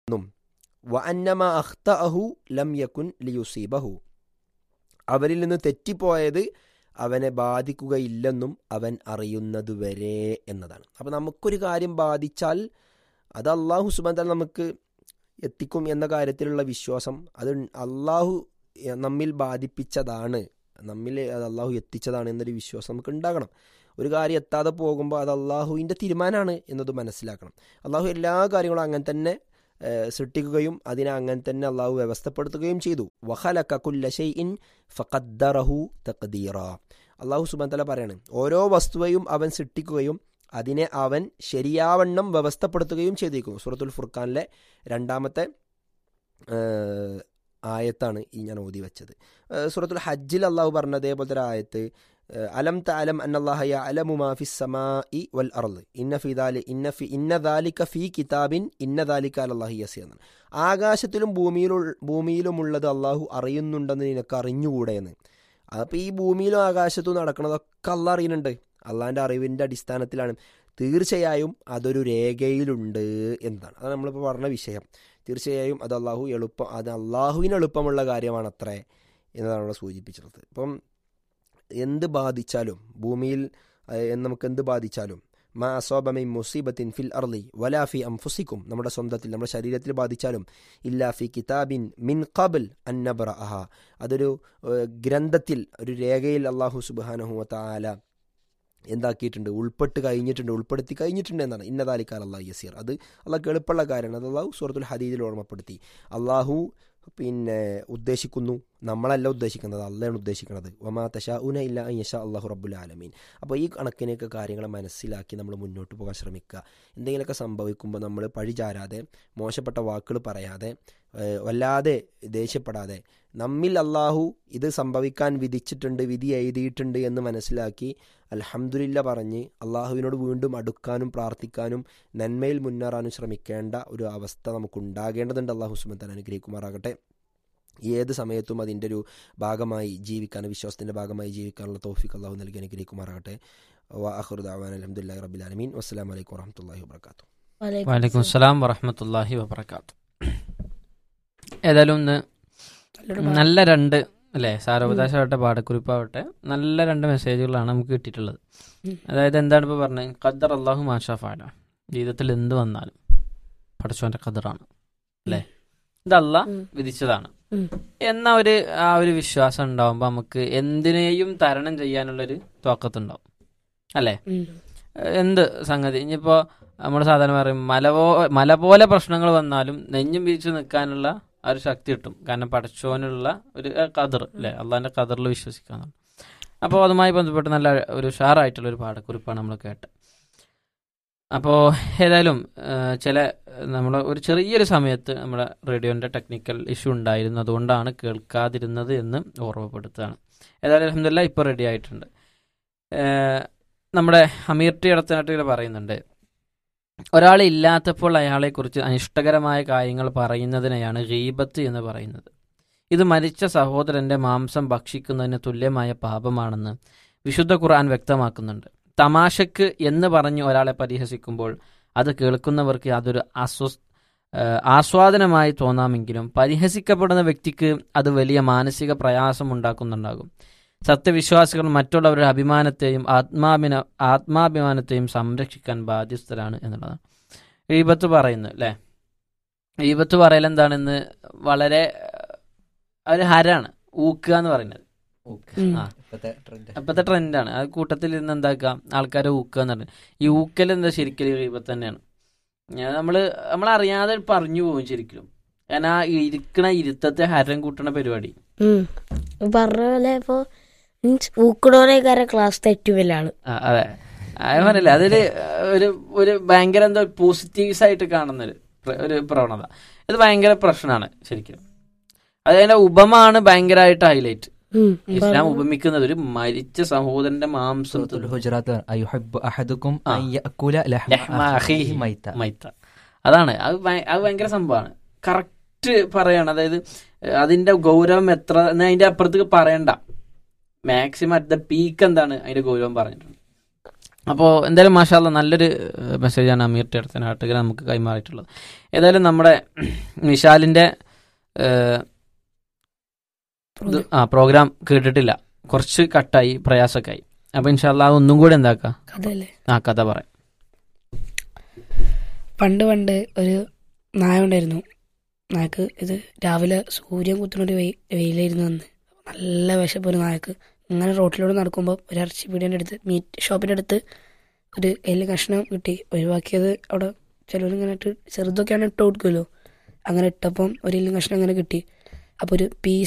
എന്നും വ അന്നമ അഖ്ത അഹു ലം യക്കുൻ ലിയുസീബഹു അവരിൽ നിന്ന് തെറ്റിപ്പോയത് അവനെ ബാധിക്കുകയില്ലെന്നും അവൻ അറിയുന്നതുവരെ എന്നതാണ് അപ്പം നമുക്കൊരു കാര്യം ബാധിച്ചാൽ അത് അള്ളാഹു സുബാൻ നമുക്ക് എത്തിക്കും എന്ന കാര്യത്തിലുള്ള വിശ്വാസം അത് അള്ളാഹു നമ്മിൽ ബാധിപ്പിച്ചതാണ് നമ്മിൽ അത് അള്ളാഹു എത്തിച്ചതാണ് എന്നൊരു വിശ്വാസം നമുക്ക് ഉണ്ടാകണം ഒരു കാര്യം എത്താതെ പോകുമ്പോൾ അത് അള്ളാഹുവിൻ്റെ തീരുമാനമാണ് എന്നത് മനസ്സിലാക്കണം അള്ളാഹു എല്ലാ കാര്യങ്ങളും അങ്ങനെ തന്നെ ഏഹ്, സൃഷ്ടിക്കുകയും അതിനെ അങ്ങനെ തന്നെ അള്ളാഹു വ്യവസ്ഥപ്പെടുത്തുകയും ചെയ്തു വഹലക കുല്ല ഷൈഇൻ ഫഖദ്ദറഹു തഖ്ദീറ അള്ളാഹു സുബാൻ തല പറയാണ് ഓരോ വസ്തുവയും അവൻ സൃഷ്ടിക്കുകയും അതിനെ അവൻ ശരിയാവണ്ണം വ്യവസ്ഥപ്പെടുത്തുകയും ചെയ്തിരിക്കുന്നു സൂറത്തുൽ ഫുർഖാനിലെ രണ്ടാമത്തെ ഏഹ്, ആയത്താണ് ഈ ഞാൻ ഓതി വെച്ചത് ഏഹ്, സൂറത്തുൽ ഹജ്ജിൽ അള്ളാഹു പറഞ്ഞ അതേപോലത്തെ ഒരു ആയത്ത് ഏഹ്, അലം തഅലം അന്നല്ലാഹ യഅലമു മാ ഫിസ് സമാഇ വൽ അർള് ഇന്ന ഫി ദാലി ഇന്ന ഫി ഇന്ന ദാലിക ഫീ കിതാബിൻ ഇന്ന ദാലിക അലല്ലാഹി യസീർ എന്നാണ് ആകാശത്തിലും ഭൂമിയിലും ഭൂമിയിലുമുള്ളത് അള്ളാഹു അറിയുന്നുണ്ടെന്ന് നിനക്ക് അറിഞ്ഞുകൂടെ എന്ന് അപ്പോൾ ഈ ഭൂമിയിലും ആകാശത്തും നടക്കുന്നതൊക്കെ അള്ളാഹ് അറിയുന്നുണ്ട് അള്ളാഹിൻ്റെ അറിവിൻ്റെ അടിസ്ഥാനത്തിലാണ് തീർച്ചയായും അതൊരു രേഖയിലുണ്ട് എന്നതാണ് അത് നമ്മളിപ്പോൾ പറഞ്ഞ വിഷയം തീർച്ചയായും അത് അള്ളാഹു എളുപ്പം അത് അള്ളാഹുവിന് എളുപ്പമുള്ള കാര്യമാണത്രേ എന്നതാണ് അവിടെ സൂചിപ്പിച്ചിട്ടുള്ളത് ഇപ്പം എന്ത് ബാധിച്ചാലും ഭൂമിയിൽ ഏഹ്, എന്ന് നമുക്ക് എന്ത് ബാധിച്ചാലും മാ അസോബമൈ മുസീബത്തിൻ ഫിൽ അർലി വലാ ഫി അംഫുസിക്കും നമ്മുടെ സ്വന്തത്തിൽ നമ്മുടെ ശരീരത്തിൽ ബാധിച്ചാലും ഇല്ലാ ഫി കിതാബിൻ മിൻ ഖബൽ അന്നബറ അഹ അതൊരു ഏഹ്, ഗ്രന്ഥത്തിൽ ഒരു രേഖയിൽ അള്ളാഹു സുബാനഹു താല എന്താക്കിയിട്ടുണ്ട് ഉൾപ്പെട്ട് കഴിഞ്ഞിട്ടുണ്ട് ഉൾപ്പെടുത്തി കഴിഞ്ഞിട്ടുണ്ട് എന്നാണ് ഇന്നതാലിക്കാൽ അള്ളാഹു യസീർ അത് അള്ളാഹ് എളുപ്പമുള്ള കാര്യമാണ് അത് അള്ളാഹു സൂറത്തുൽ ഹദീദിൽ ഓർമ്മപ്പെടുത്തി അള്ളാഹു പിന്നെ ഉദ്ദേശിക്കുന്നു നമ്മളല്ല ഉദ്ദേശിക്കുന്നത് അള്ളയാണ് ഉദ്ദേശിക്കുന്നത് വമാ തഷാ ഉന ഇല്ല യഷ അള്ളാഹു റബ്ബുൽ ആലമീൻ അപ്പോൾ ഈ കണക്കിനെയൊക്കെ കാര്യങ്ങൾ മനസ്സിലാക്കി നമ്മൾ മുന്നോട്ട് പോകാൻ ശ്രമിക്കുക എന്തെങ്കിലുമൊക്കെ സംഭവിക്കുമ്പോൾ നമ്മൾ പഴി ചാരാതെ മോശപ്പെട്ട വാക്കുകൾ പറയാതെ ഏഹ്, വല്ലാതെ ദേഷ്യപ്പെടാതെ നമ്മിൽ അള്ളാഹു ഇത് സംഭവിക്കാൻ വിധിച്ചിട്ടുണ്ട് വിധി എഴുതിയിട്ടുണ്ട് എന്ന് മനസ്സിലാക്കി അൽഹംദുലില്ല പറഞ്ഞ് അള്ളാഹുവിനോട് വീണ്ടും അടുക്കാനും പ്രാർത്ഥിക്കാനും നന്മയിൽ മുന്നേറാനും ശ്രമിക്കേണ്ട ഒരു അവസ്ഥ നമുക്ക് ഉണ്ടാകേണ്ടതുണ്ട് അള്ളാഹു സുബത്താൻ അനുഗ്രഹിക്കുമാറാകട്ടെ ഏത് സമയത്തും അതിൻ്റെ ഒരു ഭാഗമായി ജീവിക്കാൻ വിശ്വാസത്തിൻ്റെ ഭാഗമായി ജീവിക്കാനുള്ള തോഫിക്ക് അള്ളാഹു നൽകി അനുഗ്രഹിക്കുമാറാകട്ടെ വാഹുദാവാൻ അലഹമുല്ലാ റബിലാലമീൻ വസ്സലാം വലൈക്കും വറഹമത്തല്ലാഹി വാബർക്കാത്തു വലൈക്കും സ്സലാം വറഹമത്തല്ലാഹി വബർക്കാത്തു ഏതായാലും ഇന്ന് നല്ല രണ്ട് അല്ലേ സാരോപദേശമാവട്ടെ പാടക്കുറിപ്പാവട്ടെ നല്ല രണ്ട് മെസ്സേജുകളാണ് നമുക്ക് കിട്ടിയിട്ടുള്ളത് ഉം. അതായത് എന്താണ് ഇപ്പോൾ പറഞ്ഞത് ഖദർ അള്ളാഹു മാഷാഫാല ജീവിതത്തിൽ എന്ത് വന്നാലും പഠിച്ചവന്റെ ഖദറാണ് അല്ലേ ഇതല്ല ഉം. വിധിച്ചതാണ് ഉം. എന്ന ഒരു ആ ഒരു വിശ്വാസം ഉണ്ടാവുമ്പോൾ നമുക്ക് എന്തിനേയും തരണം ചെയ്യാനുള്ളൊരു തോക്കത്തുണ്ടാവും അല്ലേ ഉം. എന്ത് സംഗതി ഇനിയിപ്പോ നമ്മൾ സാധാരണ പറയും മല പോ മല പോലെ പ്രശ്നങ്ങൾ വന്നാലും നെഞ്ഞും പിരിച്ചു നിൽക്കാനുള്ള ആ ഒരു ശക്തി കിട്ടും കാരണം പഠിച്ചോനുള്ള ഒരു കതർ അല്ലെ അള്ളാന്റെ കതറിൽ വിശ്വസിക്കാന്നാണ് അപ്പോൾ അതുമായി ബന്ധപ്പെട്ട് നല്ല ഒരു ഷാറായിട്ടുള്ള ഒരു പാഠക്കുറിപ്പാണ് നമ്മൾ കേട്ടത് അപ്പോൾ ഏതായാലും ആ, ചില നമ്മൾ ഒരു ചെറിയൊരു സമയത്ത് നമ്മുടെ റേഡിയോൻ്റെ ടെക്നിക്കൽ ഇഷ്യൂ ഉണ്ടായിരുന്നു അതുകൊണ്ടാണ് കേൾക്കാതിരുന്നത് എന്ന് ഓർമ്മപ്പെടുത്തുകയാണ് ഏതായാലും അലഹമില്ല ഇപ്പോൾ റെഡി ആയിട്ടുണ്ട് ഏ, നമ്മുടെ അമീർ ടി ഇടത്തനാട്ടിൽ പറയുന്നുണ്ട് ഒരാൾ ഇല്ലാത്തപ്പോൾ അയാളെക്കുറിച്ച് അനിഷ്ടകരമായ കാര്യങ്ങൾ പറയുന്നതിനെയാണ് ഗീബത്ത് എന്ന് പറയുന്നത് ഇത് മരിച്ച സഹോദരന്റെ മാംസം ഭക്ഷിക്കുന്നതിന് തുല്യമായ പാപമാണെന്ന് വിശുദ്ധ ഖുർആൻ വ്യക്തമാക്കുന്നുണ്ട് തമാശക്ക് എന്ന് പറഞ്ഞ് ഒരാളെ പരിഹസിക്കുമ്പോൾ അത് കേൾക്കുന്നവർക്ക് യാതൊരു ആസ്വസ് ഏഹ് ആസ്വാദനമായി തോന്നാമെങ്കിലും പരിഹസിക്കപ്പെടുന്ന വ്യക്തിക്ക് അത് വലിയ മാനസിക പ്രയാസം ഉണ്ടാക്കുന്നുണ്ടാകും സത്യവിശ്വാസികൾ മറ്റുള്ളവരുടെ അഭിമാനത്തെയും ആത്മാഭിന ആത്മാഭിമാനത്തെയും സംരക്ഷിക്കാൻ ബാധ്യസ്ഥരാണ് എന്നുള്ളതാണ് ഈപത്ത് പറയുന്നു അല്ലേ ഈപത്ത് പറയൽ എന്താണെന്ന് വളരെ ഏഹ്, ഒരു ഹരാണ് ഊക്കുക എന്ന് പറയുന്നത് ഉം. ആ അപ്പത്തെ ട്രെൻഡാണ് അത് കൂട്ടത്തിൽ ഇരുന്ന് എന്താക്കുക ആൾക്കാരെ ഊക്കുക എന്ന് പറഞ്ഞത് ഈ ഊക്കൽ എന്താ ശരിക്കും ഈപത്ത് തന്നെയാണ് ഞാൻ നമ്മള് നമ്മളറിയാതെ പറഞ്ഞു പോകും ശരിക്കും കാരണം ആ ഇരിക്കണ ഇരുത്തത്തെ ഹരം കൂട്ടണ പരിപാടി ഉം. പറഞ്ഞ പോലെ ഇപ്പൊ മീൻസ് ഊക്കണോനേക്കാരെ ക്ലാസ് ഏറ്റവും വലിയ ആള് ആ, അതെ അത് പറഞ്ഞില്ല അതില് ഒരു ഒരു ഭയങ്കര എന്താ പോസിറ്റീവ്സ് ആയിട്ട് കാണുന്ന ഒരു പ്ര- ഒരു പ്രവണത ഇത് ഭയങ്കര പ്രശ്നമാണ് ശരിക്കും അതിന്റെ ഉപമാണ് ഭയങ്കരമായിട്ട് ഹൈലൈറ്റ് ഉം. ഇസ്ലാം ഉപമിക്കുന്നത് ഒരു മരിച്ച സഹോദരന്റെ മാംസം സൂറത്തുൽ ഹുജറാത്ത് അയുഹബ്ബു അഹദുക്കും ആ. അൻ യഅകുല ലഹ്മ ലഹ്മ അഖീഹി അഖീഹി മൈത മൈത്ത അതാണ് അത് ഭയ- അത് ഭയങ്കര സംഭവമാണ് കറക്റ്റ് പറയാണ് അതായത് ഏഹ്, അതിന്റെ ഗൗരവം എത്ര എന്ന് അതിന്റെ അപ്പുറത്തേക്ക് പറയണ്ട മാക്സിമം അറ്റ് ദ പീക്ക് എന്താണ് അതിന്റെ ഗൗരവം പറഞ്ഞിട്ടുണ്ട് അപ്പോൾ എന്തായാലും മാഷാല്ല നല്ലൊരു ഏഹ്, മെസ്സേജാണ് അമീർ ടെടുത്ത നാട്ടുകാർ നമുക്ക് കൈമാറിയിട്ടുള്ളത് ഏതായാലും നമ്മുടെ വിശാലിൻ്റെ ഏഹ്, ഇത് ആ പ്രോഗ്രാം കേട്ടിട്ടില്ല കുറച്ച് കട്ടായി പ്രയാസമൊക്കെ ആയി അപ്പോൾ ഇൻഷാല്ല ഒന്നും കൂടി എന്താക്കാം കഥയല്ലേ ആ കഥ പറയാം പണ്ട് പണ്ട് ഒരു നായ ഉണ്ടായിരുന്നു നായക്ക് ഇത് രാവിലെ സൂര്യൻ കുത്തുന്നൊരു വെയി വെയിലായിരുന്നു വന്ന് നല്ല വിശപ്പ് ഒരു നായക്ക് ഇങ്ങനെ റോട്ടിലൂടെ നടക്കുമ്പോൾ ഒരു ഇറച്ചി പീടിയൻ്റെ അടുത്ത് മീറ്റ് ഷോപ്പിൻ്റെ അടുത്ത് ഒരു എല്ല് കഷ്ണം കിട്ടി ഒഴിവാക്കിയത് അവിടെ ചിലവരിങ്ങനെ ഇട്ട് ചെറുതൊക്കെയാണ് ഇട്ട് കൊടുക്കുമല്ലോ അങ്ങനെ ഇട്ടപ്പം ഒരു എല്ലും കഷ്ണം അങ്ങനെ കിട്ടി അപ്പോൾ ഒരു പീസ്